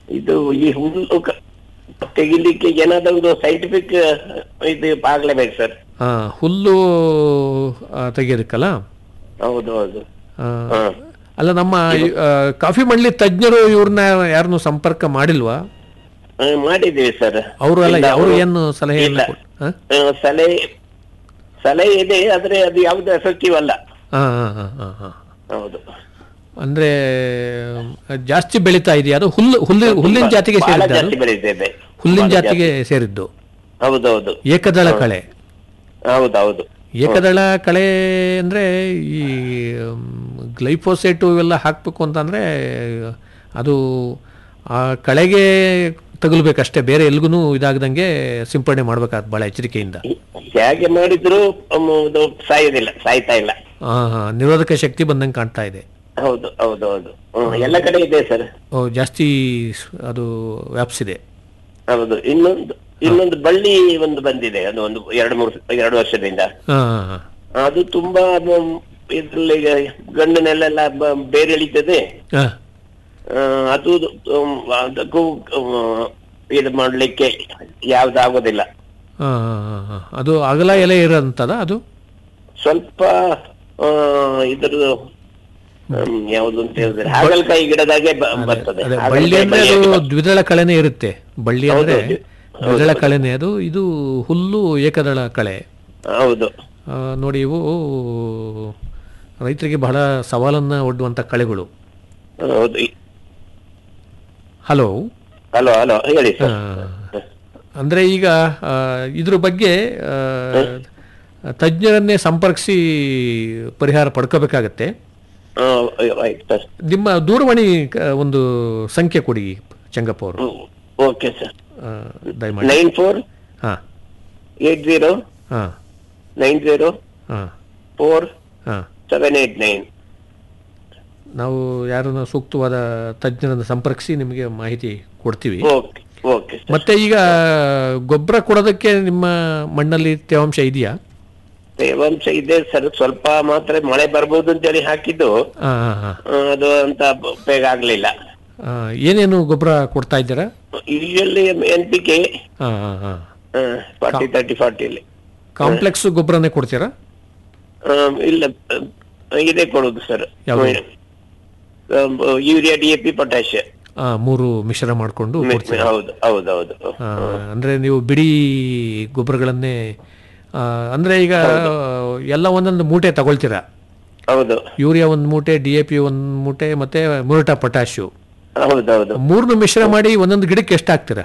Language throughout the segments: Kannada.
ಇದು ಈ ಹುಲ್ಲು ಕ- ತೆಗಿಲಿಕ್ಕೆ ಏನಾದ್ರು ಒಂದು ಸೈಂಟಿಫಿಕ್ ಇದು ಆಗ್ಲೇಬೇಕು ಸರ್ ಆ, ಹುಲ್ಲು ಆ, ತೆಗೆಯೋದಕ್ಕಲ್ಲ ಹೌದು ಹೌದು ಆ, ಹಾ. ಅಲ್ಲ ನಮ್ಮ ಆ, ಕಾಫಿ ಮಂಡಳಿ ತಜ್ಞರು ಇವ್ರನ್ನ ಯಾರನ್ನು ಸಂಪರ್ಕ ಮಾಡಿಲ್ವಾ ಆ, ಮಾಡಿದ್ದೀವಿ ಸರ್ ಅವರು ಅಲ್ಲ ಇಲ್ಲ, ಅವರು ಅವ್ರು- ಏನು ಸಲಹೆಯನ್ನು ಇಲ್ಲ. ಕೊಟ್- ಹಾ? ಆ, ಸಲಹೆ ಸಲಹೆ ಇದೆ ಆದ್ರೆ ಅದು ಯಾವ್ದು ಎಫೆಕ್ಟಿವ್ ಅಲ್ಲ ಹಾ, ಹಾ, ಹಾ, ಹಾ, ಹಾ. ಹೌದು ಅಂದ್ರೆ ಆ, ಜಾಸ್ತಿ ಬೆಳೀತಾ ಇದೆಯಾ ಅದು ಹುಲ್ಲು ಹುಲ್ಲು ಹುಲ್ಲಿನ ಜಾತಿಗೆ ಬಹಳ ಸೇರಿದ್ದು ಜಾಸ್ತಿ ಬೆಳೀತಿದೆ ಹುಲ್ಲಿನ ಬಹಳ ಜಾತಿಗೆ ಸೇರಿದ್ದು ಹೌದೌದು ಏಕದಳ ಕಳೆ ಹೌದೌದು ಏಕದಳ ಕಳೆ ಅಂದ್ರೆ ಈ ಗ್ಲೈಫೋಸೇಟು ಇವೆಲ್ಲ ಹಾಕಬೇಕು ಅಂತಂದ್ರೆ ಅದು ಆ ಕಳೆಗೆ ತಗುಲ್ಬೇಕಷ್ಟೇ ಬೇರೆ ಎಲ್ಗೂ ಇದಾಗದಂಗೆ ಸಿಂಪಡಣೆ ಮಾಡ್ಬೇಕಾದ್ ಭಾಳ ಎಚ್ಚರಿಕೆಯಿಂದ ಹೇಗೆ ಮಾಡಿದ್ರು ಅಮ್, ಅದು ಸಾಯೋದಿಲ್ಲ ಸಾಯ್ತಾ ಇಲ್ಲ ಆ, ಹಾ, ನಿರೋಧಕ ಶಕ್ತಿ ಬಂದಂಗೆ ಕಾಣ್ತಾ ಇದೆ ಹೌದು ಹೌದು ಹೌದು ಹ್ಮ್, ಎಲ್ಲ ಕಡೆ ಇದೆ ಸರ್ ಓ, ಜಾಸ್ತಿ ಸ್- ಅದು ವ್ಯಾಪಿಸಿದೆ ಹೌದು ಇನ್ನೊಂದು ಇನ್ನೊಂದು ಬಳ್ಳಿ ಒಂದು ಬಂದಿದೆ ಅದು ಒಂದು ಎರಡು ಮೂರು ಎರಡು ವರ್ಷದಿಂದ ಹಾ ಹಾ, ಹಾ. ಅದು ತುಂಬಾ ಮ್, ಇದ್ರಲ್ಲಿ ಗಂಡನೆಲ್ಲ ಬೇರೆ ಎಳಿತದೆ ಹಾ, ಆ, ಅದು ಮ್, ಅದಕ್ಕೂ ಮ್, ಇದು ಮಾಡ್ಲಿಕ್ಕೆ ಯಾವ್ದಾಗೋದಿಲ್ಲ ಹಾ, ಹಾ, ಹಾ, ಹಾ. ಅದು ಅಗಲ ಎಲೆ ಇರೋಂಥದ ಅದು ಸ್ವಲ್ಪ ಆ, ಇದ್ರದ್ದು ಹ್ಮ್, ಯಾವ್ದು ಅಂತ ಹೇಳಿದ್ರೆ ಹಾಗಲಕಾಯಿ ಗಿಡದಾಗೆ ಬ- ಬರ್ತದೆ ಅದೇ ಹಾಗಲಕಾಯಿ ಬಳ್ಳಿ ಅಂದ್ರೆ ಬಳ್ಳಿ ಅದು ಹಾಗೆ ದ್ವಿದಳ ಕಳೆನೇ ಇರುತ್ತೆ ಬಳ್ಳಿ ಹೌದು, ಅಂದ್ರೆ ಹೌದು. ದ್ವಿದಳ ಕಳೆನೇ ಅದು ಇದು ಹುಲ್ಲು ಏಕದಳ ಕಳೆ ಬರ್ತದೆ. ಹೌದು ಆ, ನೋಡಿ ಇವು ರೈತರಿಗೆ ಬಹಳ ಸವಾಲನ್ನ ಒಡ್ಡುವಂತ ಕಳೆಗಳು ಹೌದು ಹಲೋ ಹಲೋ ಹಲೋ ಹೇಳಿ ಸರ್ ಅಂದ್ರೆ ಈಗ ಆ, ಇದ್ರ ಬಗ್ಗೆ ಆ, ತಜ್ಞರನ್ನೇ ಸಂಪರ್ಕಿಸಿ ಪರಿಹಾರ ಪಡ್ಕೋಬೇಕಾಗತ್ತೆ ಆ, ಆಯ್ತು ಸರ್ ನಿಮ್ಮ ದೂರವಾಣಿ ಕ- ಒಂದು ಸಂಖ್ಯೆ ಕೊಡಿ ಚಂಗಪ್ಪ ಅವರು ಓಕೆ ಸರ್ ಆ, ದಯಮಾಡಿ ನೈನ್ ಫೋರ್ ಹಾ ಏಟ್ ಜೀರೋ ಹಾ ನೈನ್ ಜೀರೋ ಹಾ ಫೋರ್ ಹಾ ಸೆವೆನ್ ಏಟ್ ನೈನ್ ನಾವು ಯಾರನ್ನ ಸೂಕ್ತವಾದ ತಜ್ಞರನ್ನು ಸಂಪರ್ಕಿಸಿ ನಿಮಗೆ ಮಾಹಿತಿ ಕೊಡ್ತೀವಿ ಓಕೆ ಓಕೆ ಸರ್ ಮತ್ತೆ ಈಗ ಗೊಬ್ಬರ ಕೊಡೋದಕ್ಕೆ ನಿಮ್ಮ ಮಣ್ಣಲ್ಲಿ ತೇವಾಂಶ ಇದೆಯಾ ತೇವಾಂಶ ಇದೆ ಸರ್ ಸ್ವಲ್ಪ ಮಾತ್ರ ಮಳೆ ಬರ್ಬೋದು ಅಂತೇಳಿ ಹಾಕಿದ್ದು ಹಾ ಹಾ ಹಾ ಆ, ಅದು ಅಂತ ಬೇಗ ಆಗ್ಲಿಲ್ಲ ಆ, ಏನೇನು ಗೊಬ್ಬರ ಕೊಡ್ತಾ ಇದ್ದೀರಾ ಯೂಶಲಿ ಎನ್ ಪಿ ಕೆ ಹಾ ಹಾ ಹಾ ಫಾರ್ಟಿ ತರ್ಟಿ ಫಾರ್ಟಿಲಿ ಕಾಂಪ್ಲೆಕ್ಸ್ ಗೊಬ್ಬರನೇ ಕೊಡ್ತೀರಾ ಇಲ್ಲ ಆ, ಇದೇ ಕೊಡುದು ಸರ್ ಯಾವ್ದು? Urea D A P potash ಆ, ಮೂರು ಮಿಶ್ರ ಮಾಡಿಕೊಂಡು ಕೊಡ್ತೀರಾ ಹೌದು ಹೌದು ಹೌದು ಆ, ಅಂದ್ರೆ ನೀವು ಬಿಡಿ ಗೊಬ್ಬರಗಳನ್ನೇ ಆ, ಅಂದ್ರೆ ಈಗ ಎಲ್ಲ ಒಂದೊಂದು ಮೂಟೆ ತಗೊಳ್ತೀರಾ ಹೌದು ಯೂರಿಯಾ ಒಂದು ಮೂಟೆ ಡಿ ಎ ಪಿ ಒಂದು ಮೂಟೆ ಮತ್ತೆ ಮುರುಟ ಪೊಟ್ಯಾಶು ಹೌದು ಹೌದು ಮೂರನ್ನು ಮಿಶ್ರ ಮಾಡಿ ಒಂದೊಂದು ಗಿಡಕ್ಕೆ ಎಷ್ಟು ಹಾಕ್ತೀರಾ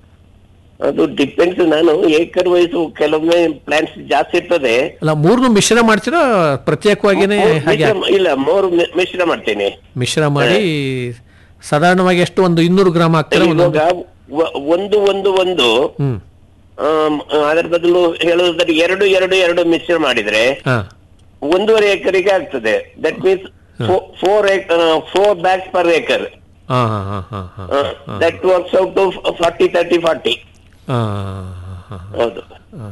ಅದು ಡಿಪೆಂಡ್ಸ್ ನಾನು ಏಕರ್ ವಯಸ್ಸು ಕೆಲವೊಮ್ಮೆ ಪ್ಲಾಂಟ್ಸ್ ಜಾಸ್ತಿ ಇರ್ತದೆ ಅಲ್ಲ ಮೂರನ್ನು ಮಿಶ್ರ ಮಾಡ್ತೀರಾ ಪ್ರತ್ಯೇಕವಾಗಿನೇ ಮೂರು ಹಾಗೆ ಮಿಶ್ರ- ಇಲ್ಲ ಮೂರು ಮಿ- ಮಿಶ್ರ ಮಾಡ್ತೇನೆ ಮಿಶ್ರ ಮಾಡಿ ಸಾಧಾರಣವಾಗಿ ಎಷ್ಟು ಒಂದು ಇನ್ನೂರು ಗ್ರಾಮ್ ಹಾಕ್ತೀರಾ ಒಂದೊಂದು ಇವಾಗ ಒ- ಒಂದು ಒಂದು ಒಂದು ಹ್ಮ್ ಆಮ್, ಅದರ ಬದಲು ಹೇಳುವುದಾದ್ರೆ ಎರಡು ಎರಡು ಎರಡು ಮಿಶ್ರ ಮಾಡಿದ್ರೆ ಹಾ ಒಂದೂವರೆ ಎಕರೆಗೆ ಆಗ್ತದೆ that means four four bags per acre ಹಾ ಹಾ ಹಾ ಹಾ ಹಾ that works out to forty thirty forty ಹಾ, ಹಾ, ಹಾ. ಹೌದು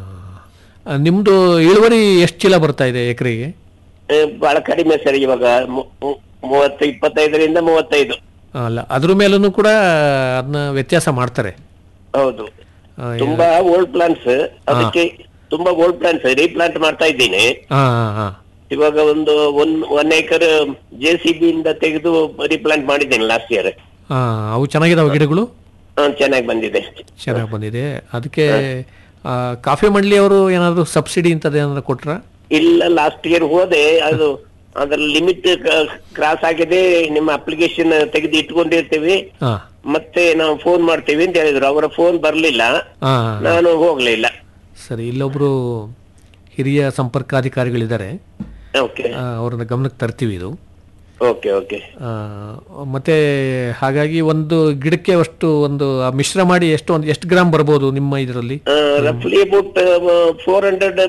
ಆ, ನಿಮ್ದು ಇಳುವರಿ ಎಷ್ಟು ಚೀಲ ಬರ್ತಾ ಇದೆ ಎಕರೆಗೆ ಆ, ಬಹಳ ಕಡಿಮೆ ಸರ್ ಇವಾಗ ಮು- ಮು- ಮೂವತ್ತು ಇಪ್ಪತ್ತೈದರಿಂದ ಮೂವತ್ತೈದು ಅಲ್ಲ ಅದ್ರ ಮೇಲೂ ಕೂಡ ಅದನ್ನ ವ್ಯತ್ಯಾಸ ಮಾಡ್ತಾರೆ ಹೌದು ಆ, ತುಂಬಾ ಓಲ್ಡ್ ಪ್ಲಾಂಟ್ಸ್ ಅದಕ್ಕೆ ತುಂಬಾ ಓಲ್ಡ್ ಪ್ಲಾಂಟ್ಸ್ ರೀಪ್ಲಾಂಟ್ ಮಾಡ್ತಾ ಇದ್ದೀನಿ ಹಾ ಹಾ ಹಾ ಇವಾಗ ಒಂದು one one acre J C B ಇಂದ ತೆಗೆದು ರೀಪ್ಲಾಂಟ್ ಮಾಡಿದ್ದೇನೆ ಲಾಸ್ಟ್ ಇಯರ್ ಹಾ ಅವು ಚೆನ್ನಾಗಿದಾವೆ ಗಿಡಗಳು ಚೆನ್ನಾಗಿ ಬಂದಿದೆ ಚೆನ್ನಾಗಿ ಬಂದಿದೆ ಅದಕ್ಕೆ ಆ, ಕಾಫಿ ಮಂಡಳಿಯವರು ಏನಾದ್ರು ಸಬ್ಸಿಡಿ ಇಂಥದ್ದು ಏನಾದ್ರು ಕೊಟ್ರ ಇಲ್ಲ ಲಾಸ್ಟ್ ಇಯರ್ ಹೋದೆ ಅದು ಅದ್ರ ಲಿಮಿಟ್ ಕ್ರಾಸ್ ಆಗಿದೆ ನಿಮ್ಮ ಅಪ್ಲಿಕೇಶನ್ ತೆಗೆದು ಇಟ್ಕೊಂಡಿರ್ತೀವಿ ಹಾ ಮತ್ತೆ ನಾವು ಫೋನ್ ಮಾಡ್ತೀವಿ ಅಂತ ಹೇಳಿದ್ರು ಅವರ ಫೋನ್ ಬರ್ಲಿಲ್ಲ ಹಾ ನಾನು ಹೋಗ್ಲಿಲ್ಲ ಸರಿ ಇಲ್ಲೊಬ್ರು ಹಿರಿಯ ಸಂಪರ್ಕಾಧಿಕಾರಿಗಳಿದ್ದಾರೆ ಓಕೆ ಆ, ಅವ್ರನ್ನ ಗಮನಕ್ಕೆ ತರ್ತೀವಿ ಇದು ಓಕೆ ಓಕೆ ಆ, ಮತ್ತೆ ಹಾಗಾಗಿ ಒಂದು ಗಿಡಕ್ಕೆ ಅಷ್ಟು ಒಂದು ಆ ಮಿಶ್ರ ಮಾಡಿ ಎಷ್ಟು ಒಂದು ಎಷ್ಟು ಗ್ರಾಮ್ ಬರ್ಬೋದು ನಿಮ್ಮ ಇದರಲ್ಲಿ ರಫ್ಲಿ ಅಬೌಟ್ ಫೋರ್ ಹಂಡ್ರೆಡ್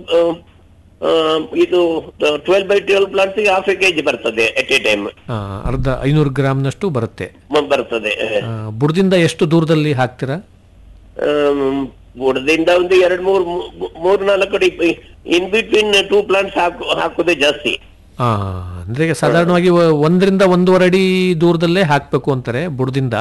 ಇದು twelve by twelve plants half a kg ಬರ್ತದೆ ಎಟ್ ಎ ಟೈಮ್ ಆ, ಅರ್ಧ ಐನೂರು ಗ್ರಾಮ್ನಷ್ಟು ಬರುತ್ತೆ ಬರ್ತದೆ ಆ, ಬುಡದಿಂದ ಎಷ್ಟು ದೂರದಲ್ಲಿ ಹಾಕ್ತೀರಾ ಬುಡದಿಂದ ಒಂದು ಎರಡ್ ಮೂರ್ ಮೂ- ಮೂರ್ ನಾಲ್ಕು ಕಡೆ ಇನ್ ಬಿಟ್ವೀನ್ ಟೂ ಪ್ಲಾಂಟ್ಸ್ ಹಾಕು ಹಾಕೋದೇ ಜಾಸ್ತಿ ಆ, ಅಂದ್ರೆ ಸಾಧಾರಣವಾಗಿ ಒ- ಒಂದರಿಂದ ಒಂದೂವರೆ ಅಡಿ ದೂರದಲ್ಲೇ ಹಾಕ್ಬೇಕು ಅಂತಾರೆ ಬುಡದಿಂದ